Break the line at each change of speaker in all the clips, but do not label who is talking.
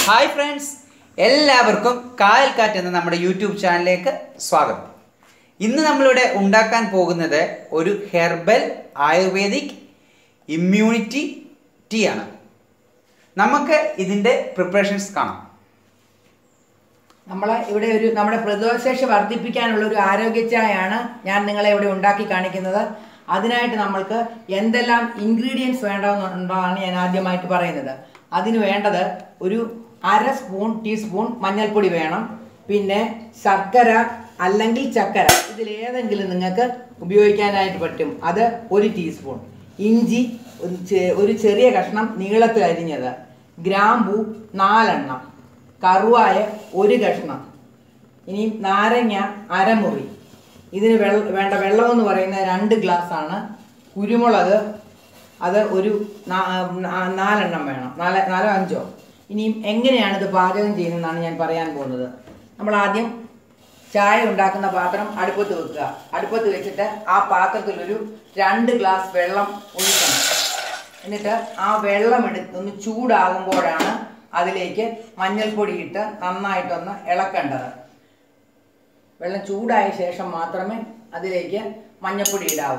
hi friends എല്ലാവർക്കും കായൽക്കാറ്റ് എന്ന നമ്മുടെ യൂട്യൂബ് ചാനലിലേക്ക് സ്വാഗതം ഇന്ന് നമ്മളിവിടെ ഉണ്ടാക്കാൻ പോകുന്നത് ഒരു ഹെർബൽ ആയുർവേദിക് ഇമ്മ്യൂണിറ്റി ടീ ആണ് നമുക്ക് ഇതിൻ്റെ പ്രിപ്പറേഷൻസ് കാണാം
നമ്മൾ ഇവിടെ ഒരു നമ്മുടെ പ്രതിരോധശേഷി വർദ്ധിപ്പിക്കാനുള്ള ഒരു ആരോഗ്യച്ചായാണ് ഞാൻ നിങ്ങളെ ഇവിടെ ഉണ്ടാക്കി കാണിക്കുന്നത് അതിനായിട്ട് നമ്മൾക്ക് എന്തെല്ലാം ഇൻഗ്രീഡിയൻസ് വേണ്ടതെന്നുള്ളതാണ് ഞാൻ ആദ്യമായിട്ട് പറയുന്നത് അതിന് വേണ്ടത് ഒരു അര സ്പൂൺ ടീസ്പൂൺ മഞ്ഞൾപ്പൊടി വേണം പിന്നെ ശർക്കര അല്ലെങ്കിൽ ചക്കര ഇതിലേതെങ്കിലും നിങ്ങൾക്ക് ഉപയോഗിക്കാനായിട്ട് പറ്റും അത് ഒരു ടീസ്പൂൺ ഇഞ്ചി ഒരു ചെ- ഒരു ചെറിയ കഷ്ണം നീളത്തിൽ അരിഞ്ഞത് ഗ്രാമ്പൂ നാലെണ്ണം കറുവായ ഒരു കഷ്ണം ഇനി നാരങ്ങ അരമുറി ഇതിന് വെള്ള വേണ്ട വെള്ളം എന്ന് പറയുന്നത് രണ്ട് ഗ്ലാസ് ആണ് കുരുമുളക് അത് ഒരു നാ- നാ- നാലെണ്ണം വേണം നാല് നാലോ അഞ്ചോ ഇനിയും എങ്ങനെയാണ് ഇത് പാചകം ചെയ്യുന്നതെന്നാണ് ഞാൻ പറയാൻ പോകുന്നത് നമ്മൾ ആദ്യം ചായ ഉണ്ടാക്കുന്ന പാത്രം അടുപ്പത്ത് വെക്കുക അടുപ്പത്ത് വെച്ചിട്ട് ആ പാത്രത്തിലൊരു രണ്ട് ഗ്ലാസ് വെള്ളം ഒഴിക്കണം എന്നിട്ട് ആ വെള്ളം എടുത്ത് ഒന്ന് ചൂടാകുമ്പോഴാണ് അതിലേക്ക് മഞ്ഞൾപ്പൊടി ഇട്ട് നന്നായിട്ടൊന്ന് ഇളക്കേണ്ടത് വെള്ളം ചൂടായ ശേഷം മാത്രമേ അതിലേക്ക് മഞ്ഞൾപ്പൊടി ഇടാവൂ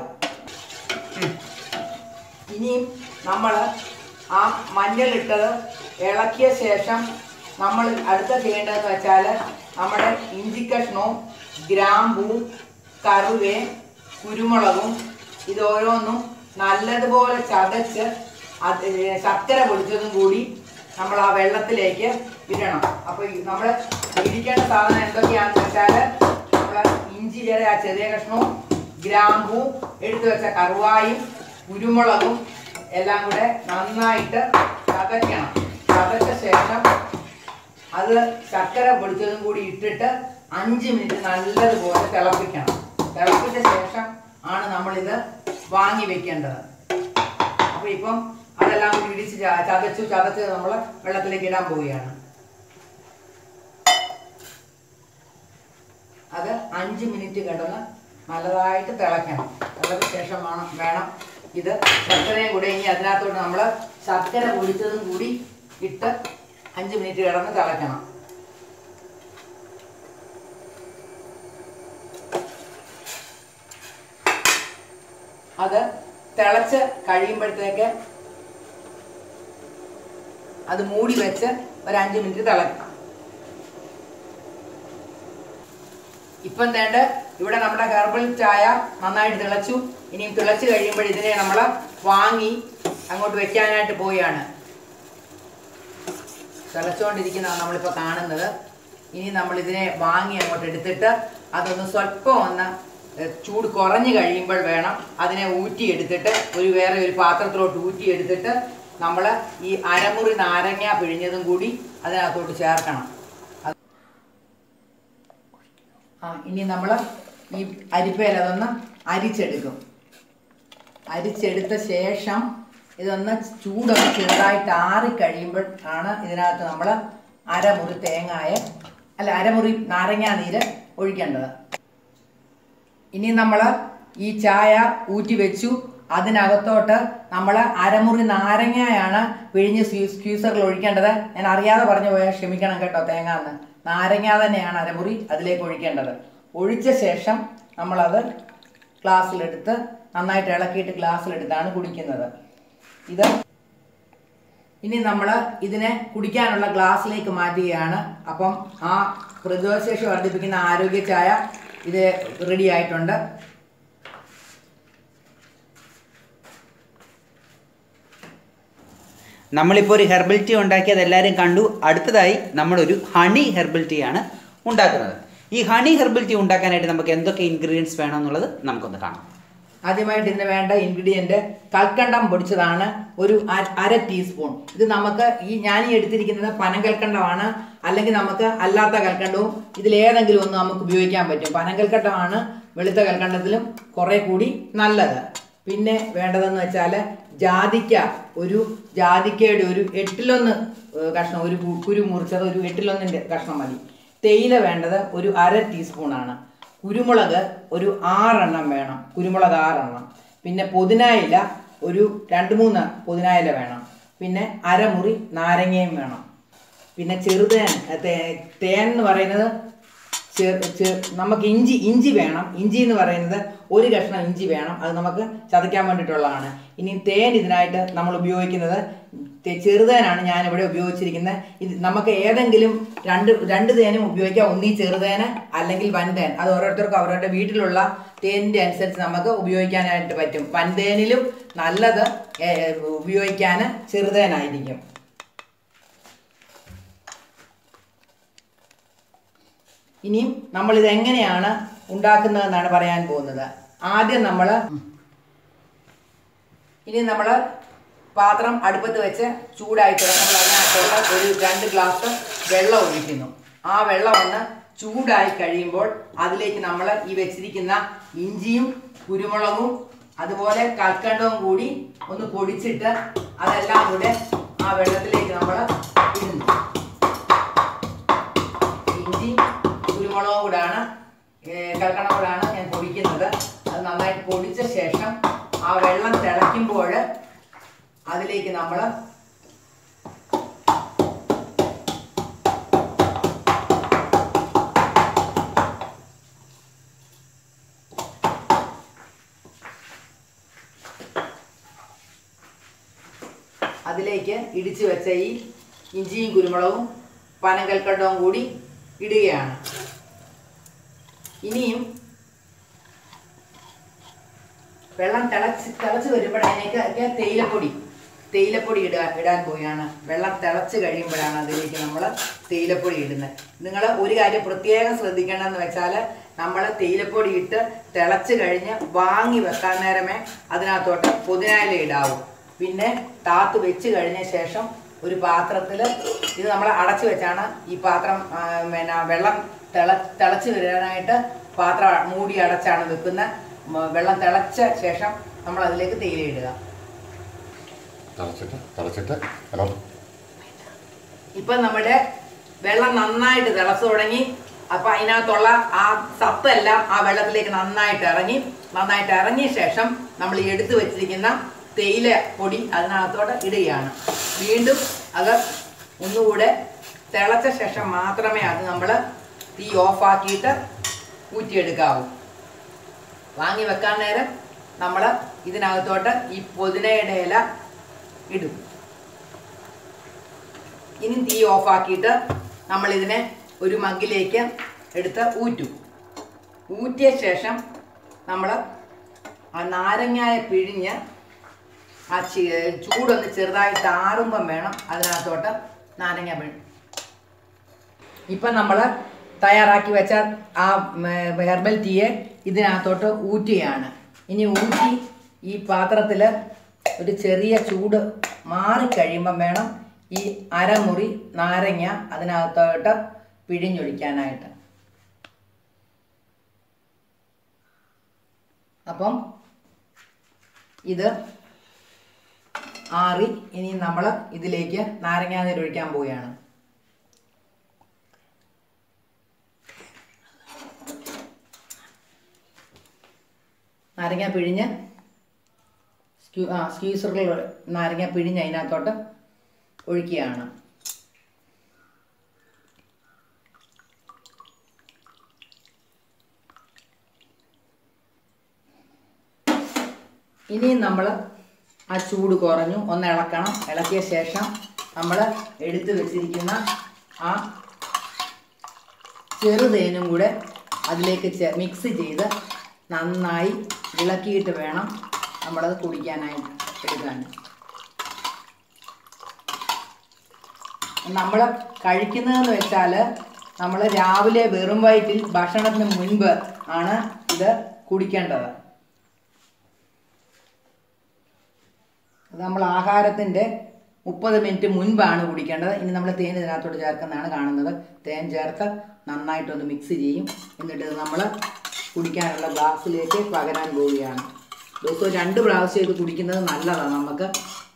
ഇനിയും നമ്മൾ ആ മഞ്ഞളിട്ടത് ഇളക്കിയ ശേഷം നമ്മൾ അടുത്ത ചെയ്യേണ്ടതെന്ന് വെച്ചാൽ നമ്മുടെ ഇഞ്ചിക്കഷ്ണവും ഗ്രാമ്പുവും കറുവേ കുരുമുളകും ഇത് ഓരോന്നും നല്ലതുപോലെ ചതച്ച് അത് ശർക്കര പൊടിച്ചതും കൂടി നമ്മൾ ആ വെള്ളത്തിലേക്ക് ഇടണം അപ്പോൾ നമ്മൾ ഇരിക്കേണ്ട സാധനം എന്തൊക്കെയാണെന്ന് വെച്ചാൽ നമ്മൾ ഇഞ്ചിയുടെ ആ ചെറിയ കഷ്ണവും ഗ്രാമ്പൂ എടുത്തു വെച്ച കറുവായും കുരുമുളകും എല്ലാം കൂടെ നന്നായിട്ട് ചതയ്ക്കണം ചതച്ച ശേഷം അത് ശർക്കര പൊടിച്ചതും കൂടി ഇട്ടിട്ട് അഞ്ച് മിനിറ്റ് നല്ലതുപോലെ തിളപ്പിക്കണം തിളപ്പിച്ച ശേഷം ആണ് നമ്മളിത് വാങ്ങി വെക്കേണ്ടത് അപ്പോൾ ഇപ്പം അതെല്ലാം കൂടി ഇടിച്ച് ച- ചതച്ചു ചതച്ച് നമ്മൾ വെള്ളത്തിലേക്ക് ഇടാൻ പോവുകയാണ് അത് അഞ്ച് മിനിറ്റ് കിടന്ന് നല്ലതായിട്ട് തിളയ്ക്കണം തിളച്ച ശേഷം വേണം വേണം ഇത് ശർക്കരയും കൂടെ ഇനി അതിനകത്തോട്ട് നമ്മൾ ശർക്കര പൊടിച്ചതും കൂടി ഇട്ട് അഞ്ച് മിനിറ്റ് കിടന്ന് തിളയ്ക്കണം അത് തിളച്ച് കഴിയുമ്പോഴത്തേക്ക് അത് മൂടി വെച്ച് ഒരു അഞ്ച് മിനിറ്റ് തിളക്കണം ഇപ്പം തേണ്ട ഇവിടെ നമ്മുടെ ഹെർബൽ ചായ നന്നായിട്ട് തിളച്ചു ഇനിയും തിളച്ച് കഴിയുമ്പോൾ ഇതിനെ നമ്മൾ വാങ്ങി അങ്ങോട്ട് വെക്കാനായിട്ട് പോവുകയാണ് തിളച്ചുകൊണ്ടിരിക്കുന്നതാണ് നമ്മളിപ്പോൾ കാണുന്നത് ഇനി നമ്മൾ ഇതിനെ വാങ്ങി അങ്ങോട്ട് എടുത്തിട്ട് അതൊന്ന് സ്വല്പം ഒന്ന് ഏഹ്, ചൂട് കുറഞ്ഞു കഴിയുമ്പോൾ വേണം അതിനെ ഊറ്റി എടുത്തിട്ട് ഒരു വേറെ ഒരു പാത്രത്തിലോട്ട് ഊറ്റി എടുത്തിട്ട് നമ്മൾ ഈ അരമുറി നാരങ്ങ പിഴിഞ്ഞതും കൂടി അതിനകത്തോട്ട് ചേർക്കണം ആ ഇനി നമ്മൾ ഈ അരിപ്പയിൽ അതൊന്ന് അരിച്ചെടുക്കും അരിച്ചെടുത്ത ശേഷം ഇതൊന്ന് ചൂടൊന്ന് ചെറുതായിട്ട് ആറിക്കഴിയുമ്പോൾ ആണ് ഇതിനകത്ത് നമ്മൾ അരമുറി തേങ്ങായ അല്ല അരമുറി നാരങ്ങാ നീര് ഒഴിക്കേണ്ടത് ഇനി നമ്മൾ ഈ ചായ ഊറ്റി വെച്ചു അതിനകത്തോട്ട് നമ്മൾ അരമുറി നാരങ്ങയാണ് പിഴിഞ്ഞ് സ്വീ- സ്ക്യൂസറിൽ ഒഴിക്കേണ്ടത് ഞാൻ അറിയാതെ പറഞ്ഞു പോയാൽ ക്ഷമിക്കണം കേട്ടോ തേങ്ങ എന്ന് നാരങ്ങ തന്നെയാണ് അരമുറി അതിലേക്ക് ഒഴിക്കേണ്ടത് ഒഴിച്ച ശേഷം നമ്മളത് ഗ്ലാസ്സിലെടുത്ത് നന്നായിട്ട് ഇളക്കിയിട്ട് ഗ്ലാസ്സിലെടുത്താണ് കുടിക്കുന്നത് ഇത് ഇനി നമ്മൾ ഇതിനെ കുടിക്കാനുള്ള ഗ്ലാസ്സിലേക്ക് മാറ്റുകയാണ് അപ്പം ആ പ്രതിരോധശേഷി വർദ്ധിപ്പിക്കുന്ന ആരോഗ്യ ചായ ഇത് റെഡി ആയിട്ടുണ്ട്
നമ്മളിപ്പോൾ ഒരു ഹെർബൽ ടീ ഉണ്ടാക്കിയത് എല്ലാവരും കണ്ടു അടുത്തതായി നമ്മളൊരു ഹണി ഹെർബൽ ടീ ആണ് ഉണ്ടാക്കുന്നത് ഈ ഹണി ഹെർബൽ ടീ ഉണ്ടാക്കാനായിട്ട് നമുക്ക് എന്തൊക്കെ ഇൻഗ്രീഡിയൻസ് വേണമെന്നുള്ളത് നമുക്കൊന്ന് കാണാം
ആദ്യമായിട്ട് ഇതിന് വേണ്ട ഇൻഗ്രീഡിയൻറ്റ് കൽക്കണ്ടം പൊടിച്ചതാണ് ഒരു അര- അര ടീസ്പൂൺ ഇത് നമുക്ക് ഈ ഞാൻ ഈ എടുത്തിരിക്കുന്നത് പനങ്കൽക്കണ്ടമാണ് അല്ലെങ്കിൽ നമുക്ക് അല്ലാത്ത കൽക്കണ്ടവും ഇതിലേതെങ്കിലും ഒന്ന് നമുക്ക് ഉപയോഗിക്കാൻ പറ്റും പനങ്കൽക്കണ്ടമാണ് വെളുത്ത കൽക്കണ്ടത്തിലും കുറെ കൂടി നല്ലത് പിന്നെ വേണ്ടതെന്ന് വെച്ചാൽ ജാതിക്ക ഒരു ജാതിക്കയുടെ ഒരു എട്ടിലൊന്ന് ഏഹ്, കഷ്ണം ഒരു കു- കുരു മുറിച്ചത് ഒരു എട്ടിലൊന്നിൻ്റെ കഷ്ണം മതി തേയില വേണ്ടത് ഒരു അര ടീസ്പൂണാണ് കുരുമുളക് ഒരു ആറെണ്ണം വേണം കുരുമുളക് ആറെണ്ണം പിന്നെ പുതിനായില ഒരു രണ്ട് മൂന്ന് പുതിനായില വേണം പിന്നെ അരമുറി നാരങ്ങയും വേണം പിന്നെ ചെറുതേൻ തേ- തേൻ എന്ന് പറയുന്നത് ചെ- ചെ- നമുക്ക് ഇഞ്ചി ഇഞ്ചി വേണം ഇഞ്ചി എന്ന് പറയുന്നത് ഒരു കഷ്ണം ഇഞ്ചി വേണം അത് നമുക്ക് ചതയ്ക്കാൻ വേണ്ടിയിട്ടുള്ളതാണ് ഇനി തേൻ ഇതിനായിട്ട് നമ്മൾ ഉപയോഗിക്കുന്നത് തെ- ചെറുതേനാണ് ഞാൻ ഇവിടെ ഉപയോഗിച്ചിരിക്കുന്നത് ഇത് നമുക്ക് ഏതെങ്കിലും രണ്ട് രണ്ട് തേനും ഉപയോഗിക്കാം ഒന്നീ ചെറുതേന് അല്ലെങ്കിൽ വൻതേൻ അത് ഓരോരുത്തർക്കും അവരവരുടെ വീട്ടിലുള്ള തേനിൻ്റെ അനുസരിച്ച് നമുക്ക് ഉപയോഗിക്കാനായിട്ട് പറ്റും വൻതേനിലും നല്ലത് ഏ, ഉപയോഗിക്കാൻ ചെറുതേനായിരിക്കും ഇനിയും നമ്മൾ ഇത് എങ്ങനെയാണ് ഉണ്ടാക്കുന്നതെന്നാണ് പറയാൻ പോകുന്നത് ആദ്യം നമ്മൾ ഇനി നമ്മൾ പാത്രം അടുപ്പത്ത് വെച്ച് ചൂടായി തുടങ്ങി നമ്മൾ അതിനകത്തുള്ള ഒരു രണ്ട് ഗ്ലാസ് വെള്ളം ഒഴിക്കുന്നു ആ വെള്ളം ഒന്ന് ചൂടായി കഴിയുമ്പോൾ അതിലേക്ക് നമ്മൾ ഈ വെച്ചിരിക്കുന്ന ഇഞ്ചിയും കുരുമുളകും അതുപോലെ കൽക്കണ്ടവും കൂടി ഒന്ന് പൊടിച്ചിട്ട് അതെല്ലാം കൂടെ ആ വെള്ളത്തിലേക്ക് നമ്മൾ ഇടുന്നു ഇഞ്ചി കുരുമുളകും കൂടാണ് കൽക്കണം കൂടാണ് ഞാൻ പൊടിക്കുന്നത് അത് നന്നായിട്ട് പൊടിച്ച ശേഷം ആ വെള്ളം തിളയ്ക്കുമ്പോൾ അതിലേക്ക് നമ്മൾ അതിലേക്ക് ഇടിച്ചു വെച്ച ഈ ഇഞ്ചിയും കുരുമുളകും പനങ്കൽക്കണ്ടവും കൂടി ഇടുകയാണ് ഇനിയും വെള്ളം തിളച്ച് തിളച്ച് വരുമ്പോഴതിലേക്ക് ഒക്കെ തേയിലപ്പൊടി തേയിലപ്പൊടി ഇടുക ഇടാൻ പോവുകയാണ് വെള്ളം തിളച്ച് കഴിയുമ്പോഴാണ് അതിലേക്ക് നമ്മൾ തേയിലപ്പൊടി ഇടുന്നത് നിങ്ങൾ ഒരു കാര്യം പ്രത്യേകം ശ്രദ്ധിക്കേണ്ടതെന്ന് വെച്ചാൽ നമ്മൾ തേയിലപ്പൊടി ഇട്ട് തിളച്ച് കഴിഞ്ഞ് വാങ്ങി വെക്കാൻ നേരമേ അതിനകത്തോട്ട് പുതിനായില ഇടാവൂ പിന്നെ താത്ത് വെച്ച് കഴിഞ്ഞ ശേഷം ഒരു പാത്രത്തിൽ ഇത് നമ്മൾ അടച്ചു വെച്ചാണ് ഈ പാത്രം ആ, പിന്നെ വെള്ളം തിള തിളച്ച് വരാനായിട്ട് പാത്രം മൂടി അടച്ചാണ് വെക്കുന്നത് മ- വെള്ളം തിളച്ച ശേഷം നമ്മൾ അതിലേക്ക് തേയില ഇടുക
തിളച്ചിട്ട് തിളച്ചിട്ട് ഹലോ
ഇപ്പൊ നമ്മുടെ വെള്ളം നന്നായിട്ട് തിളച്ചു തുടങ്ങി അപ്പൊ അതിനകത്തുള്ള ആ സത്തെല്ലാം ആ വെള്ളത്തിലേക്ക് നന്നായിട്ട് ഇറങ്ങി നന്നായിട്ട് ഇറങ്ങിയ ശേഷം നമ്മൾ ഈ എടുത്തു വെച്ചിരിക്കുന്ന തേയില പൊടി അതിനകത്തോട്ട് ഇടുകയാണ് വീണ്ടും അത് ഒന്നുകൂടെ തിളച്ച ശേഷം മാത്രമേ അത് നമ്മൾ തീ ഓഫാക്കിയിട്ട് ഊറ്റിയെടുക്കാവൂ വാങ്ങി വെക്കാൻ നേരം നമ്മൾ ഇതിനകത്തോട്ട് ഈ പുതിനയുടെ ഇല ഇടും ഇനി തീ ഓഫാക്കിയിട്ട് നമ്മൾ ഇതിനെ ഒരു മഗ്ഗിലേക്ക് എടുത്ത് ഊറ്റും ഊറ്റിയ ശേഷം നമ്മൾ ആ നാരങ്ങായ പിഴിഞ്ഞ് ആ ചി- ചൂടൊന്ന് ചെറുതായിട്ട് ആറുമ്പം വേണം അതിനകത്തോട്ട് നാരങ്ങ പിഴി ഇപ്പം നമ്മൾ തയ്യാറാക്കി വെച്ച ആ ഹെർബൽ ടീയെ ഇതിനകത്തോട്ട് ഊറ്റുകയാണ് ഇനി ഊറ്റി ഈ പാത്രത്തിൽ ഒരു ചെറിയ ചൂട് മാറിക്കഴിയുമ്പം വേണം ഈ അരമുറി നാരങ്ങ അതിനകത്തോട്ട് പിഴിഞ്ഞൊഴിക്കാനായിട്ട് അപ്പം ഇത് ആറി ഇനി നമ്മൾ ഇതിലേക്ക് നാരങ്ങാനീര് ഒഴിക്കാൻ പോവുകയാണ് നാരങ്ങ പിഴിഞ്ഞ് സ്ക്യൂ ആ സ്ക്യൂസറിൽ നാരങ്ങ പിഴിഞ്ഞ് അതിനകത്തോട്ട് ഒഴിക്കുകയാണ് ഇനിയും നമ്മൾ ആ ചൂട് കുറഞ്ഞു ഒന്ന് ഇളക്കണം ഇളക്കിയ ശേഷം നമ്മൾ എടുത്തു വെച്ചിരിക്കുന്ന ആ ചെറുതേനും കൂടെ അതിലേക്ക് ചെ- മിക്സ് ചെയ്ത് നന്നായി ഇളക്കിയിട്ട് വേണം നമ്മളത് കുടിക്കാനായിട്ട് എടുക്കാൻ നമ്മൾ കഴിക്കുന്നതെന്ന് വെച്ചാൽ നമ്മൾ രാവിലെ വെറും വയറ്റിൽ ഭക്ഷണത്തിന് മുൻപ് ആണ് ഇത് കുടിക്കേണ്ടത് അത് നമ്മൾ ആഹാരത്തിൻ്റെ മുപ്പത് മിനിറ്റ് മുൻപാണ് കുടിക്കേണ്ടത് ഇനി നമ്മൾ തേൻ ഇതിനകത്തോട്ട് ചേർക്കുന്നതാണ് കാണുന്നത് തേൻ ചേർത്ത് നന്നായിട്ടൊന്ന് മിക്സ് ചെയ്യും എന്നിട്ട് ഇത് നമ്മൾ കുടിക്കാനുള്ള ഗ്ലാസ്സിലേക്ക് പകരാൻ പോവുകയാണ് ദിവസവും രണ്ട് പ്രാവശ്യം ഇത് കുടിക്കുന്നത് നല്ലതാണ് നമുക്ക്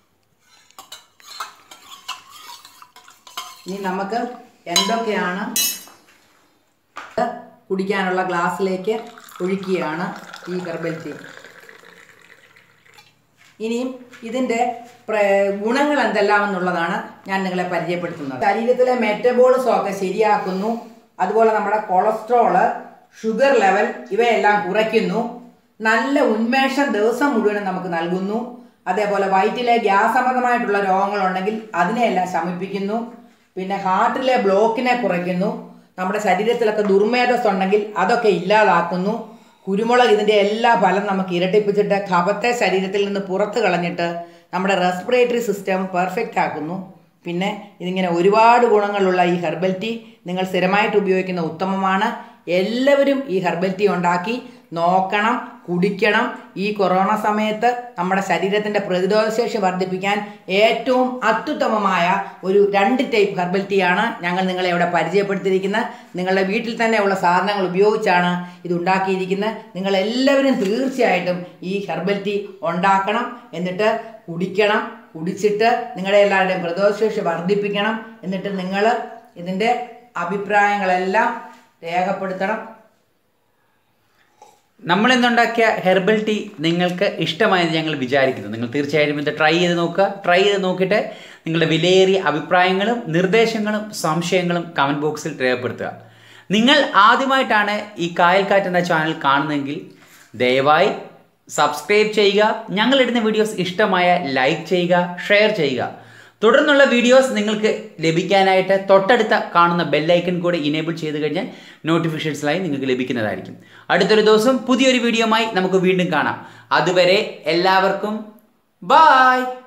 ഇനി നമുക്ക് എന്തൊക്കെയാണ് ഇത് കുടിക്കാനുള്ള ഗ്ലാസ്സിലേക്ക് ഒഴിക്കുകയാണ് ഈ ഹെർബൽ ടീ ഇനിയും ഇതിൻ്റെ പ്ര- ഗുണങ്ങൾ എന്തെല്ലാം എന്നുള്ളതാണ് ഞാൻ നിങ്ങളെ പരിചയപ്പെടുത്തുന്നത് ശരീരത്തിലെ മെറ്റബോളിസം ഒക്കെ ശരിയാക്കുന്നു അതുപോലെ നമ്മുടെ കൊളസ്ട്രോള് ഷുഗർ ലെവൽ ഇവയെല്ലാം കുറയ്ക്കുന്നു നല്ല ഉന്മേഷം ദിവസം മുഴുവനും നമുക്ക് നൽകുന്നു അതേപോലെ വയറ്റിലെ ഗ്യാസ് സംബന്ധമായിട്ടുള്ള രോഗങ്ങളുണ്ടെങ്കിൽ അതിനെയെല്ലാം ശമിപ്പിക്കുന്നു പിന്നെ ഹാർട്ടിലെ ബ്ലോക്കിനെ കുറയ്ക്കുന്നു നമ്മുടെ ശരീരത്തിലൊക്കെ ദുർമേധസ് ഉണ്ടെങ്കിൽ അതൊക്കെ ഇല്ലാതാക്കുന്നു കുരുമുളക് ഇതിൻ്റെ എല്ലാ ഫലം നമുക്ക് ഇരട്ടിപ്പിച്ചിട്ട് കഫത്തെ ശരീരത്തിൽ നിന്ന് പുറത്ത് കളഞ്ഞിട്ട് നമ്മുടെ റെസ്പിറേറ്ററി സിസ്റ്റം പെർഫെക്റ്റ് ആക്കുന്നു പിന്നെ ഇതിങ്ങനെ ഒരുപാട് ഗുണങ്ങളുള്ള ഈ ഹെർബൽ ടീ നിങ്ങൾ സ്ഥിരമായിട്ട് ഉപയോഗിക്കുന്ന ഉത്തമമാണ് എല്ലാവരും ഈ ഹെർബൽ ടീ ഉണ്ടാക്കി നോക്കണം കുടിക്കണം ഈ കൊറോണ സമയത്ത് നമ്മുടെ ശരീരത്തിൻ്റെ പ്രതിരോധശേഷി വർദ്ധിപ്പിക്കാൻ ഏറ്റവും അത്യുത്തമമായ ഒരു രണ്ട് ടൈപ്പ് ഹെർബൽ ടീ ആണ് ഞങ്ങൾ നിങ്ങളെ ഇവിടെ പരിചയപ്പെടുത്തിയിരിക്കുന്നത് നിങ്ങളുടെ വീട്ടിൽ തന്നെ ഉള്ള സാധനങ്ങൾ ഉപയോഗിച്ചാണ് ഇത് ഉണ്ടാക്കിയിരിക്കുന്നത് നിങ്ങൾ എല്ലാവരും തീർച്ചയായിട്ടും ഈ ഹെർബൽ ടീ ഉണ്ടാക്കണം എന്നിട്ട് കുടിക്കണം കുടിച്ചിട്ട് നിങ്ങളുടെ എല്ലാവരുടെയും പ്രതിരോധശേഷി വർദ്ധിപ്പിക്കണം എന്നിട്ട് നിങ്ങൾ ഇതിൻ്റെ അഭിപ്രായങ്ങളെല്ലാം രേഖപ്പെടുത്തണം
നമ്മൾ ഇന്നുണ്ടാക്കിയ ഹെർബൽ ടീ നിങ്ങൾക്ക് ഇഷ്ടമായെന്ന് ഞങ്ങൾ വിചാരിക്കുന്നു നിങ്ങൾ തീർച്ചയായും ഇത് ട്രൈ ചെയ്ത് നോക്കുക ട്രൈ ചെയ്ത് നോക്കിയിട്ട് നിങ്ങളുടെ വിലയേറിയ അഭിപ്രായങ്ങളും നിർദ്ദേശങ്ങളും സംശയങ്ങളും കമൻറ്റ് ബോക്സിൽ രേഖപ്പെടുത്തുക നിങ്ങൾ ആദ്യമായിട്ടാണ് ഈ കായൽക്കാറ്റ് എന്ന ചാനൽ കാണുന്നതെങ്കിൽ ദയവായി സബ്സ്ക്രൈബ് ചെയ്യുക ഞങ്ങളിടുന്ന വീഡിയോസ് ഇഷ്ടമായ ലൈക്ക് ചെയ്യുക ഷെയർ ചെയ്യുക തുടർന്നുള്ള വീഡിയോസ് നിങ്ങൾക്ക് ലഭിക്കാനായിട്ട് തൊട്ടടുത്ത കാണുന്ന ബെല്ലൈക്കൺ കൂടെ ഇനേബിൾ ചെയ്ത് കഴിഞ്ഞാൽ നോട്ടിഫിക്കേഷൻസിലായി നിങ്ങൾക്ക് ലഭിക്കുന്നതായിരിക്കും അടുത്തൊരു ദിവസം പുതിയൊരു വീഡിയോയുമായി നമുക്ക് വീണ്ടും കാണാം അതുവരെ എല്ലാവർക്കും ബായ്